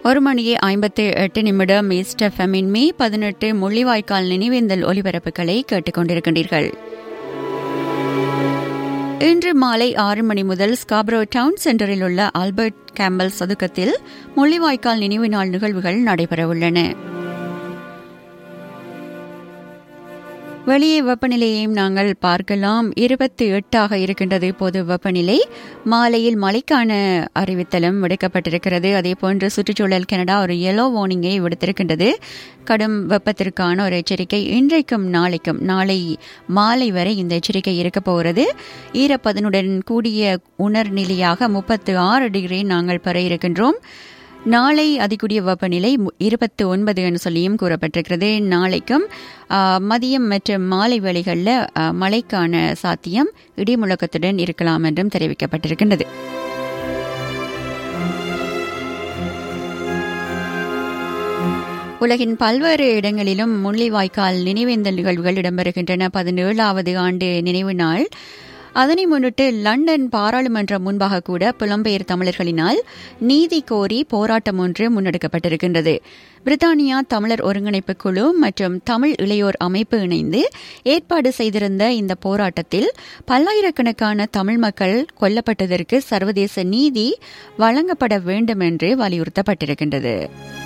ஒரு மணியே ஐம்பத்து எட்டு நிமிடம் ஈஸ்ட் எஃப்எம்மின் மே பதினெட்டு முள்ளிவாய்க்கால் நினைவேந்தல் ஒலிபரப்புகளை கேட்டுக்கொண்டிருக்கின்றீர்கள் இன்று மாலை ஆறு மணி முதல் ஸ்காப்ரோ டவுன் சென்டரில் உள்ள ஆல்பர்ட் கேம்பல் சதுக்கத்தில் முள்ளிவாய்க்கால் நினைவு நாள் நிகழ்வுகள் நடைபெறவுள்ளன வெளியே வெப்பநிலையையும் நாங்கள் பார்க்கலாம் இருபத்தி எட்டாக இருக்கின்றது இப்போது வெப்பநிலை மாலையில் மழைக்கான அறிவித்தலும் விடுக்கப்பட்டிருக்கிறது அதே போன்று சுற்றுச்சூழல் கனடா ஒரு எல்லோ வார்னிங்கை விடுத்திருக்கின்றது கடும் வெப்பத்திற்கான ஒரு எச்சரிக்கை இன்றைக்கும் நாளைக்கும் நாளை மாலை வரை இந்த எச்சரிக்கை இருக்க போகிறது ஈரப்பதனுடன் கூடிய உணர்நிலையாக முப்பத்து ஆறு டிகிரி நாங்கள் பெற இருக்கின்றோம் நாளை அதிகூடிய வெப்பநிலை இருபத்தி ஒன்பது என்று சொல்லியும் கூறப்பட்டிருக்கிறது நாளைக்கும் மதியம் மற்றும் மாலை வேளைகளில் மழைக்கான சாத்தியம் இடிமுழக்கத்துடன் இருக்கலாம் என்றும் தெரிவிக்கப்பட்டிருக்கின்றது உலகின் பல்வேறு இடங்களிலும் முள்ளிவாய்க்கால் நினைவேந்தல் நிகழ்வுகள் இடம்பெறுகின்றன பதினேழாவது ஆண்டு நினைவு நாள் அதனை முன்னிட்டு லண்டன் பாராளுமன்றம் முன்பாக கூட புலம்பெயர் தமிழர்களினால் நீதி கோரி போராட்டம் ஒன்று முன்னெடுக்கப்பட்டிருக்கின்றது பிரித்தானியா தமிழர் ஒருங்கிணைப்பு குழு மற்றும் தமிழ் இளையோர் அமைப்பு இணைந்து ஏற்பாடு செய்திருந்த இந்த போராட்டத்தில் பல்லாயிரக்கணக்கான தமிழ் மக்கள் கொல்லப்பட்டதற்கு சர்வதேச நீதி வழங்கப்பட வேண்டும் என்று வலியுறுத்தப்பட்டிருக்கின்றது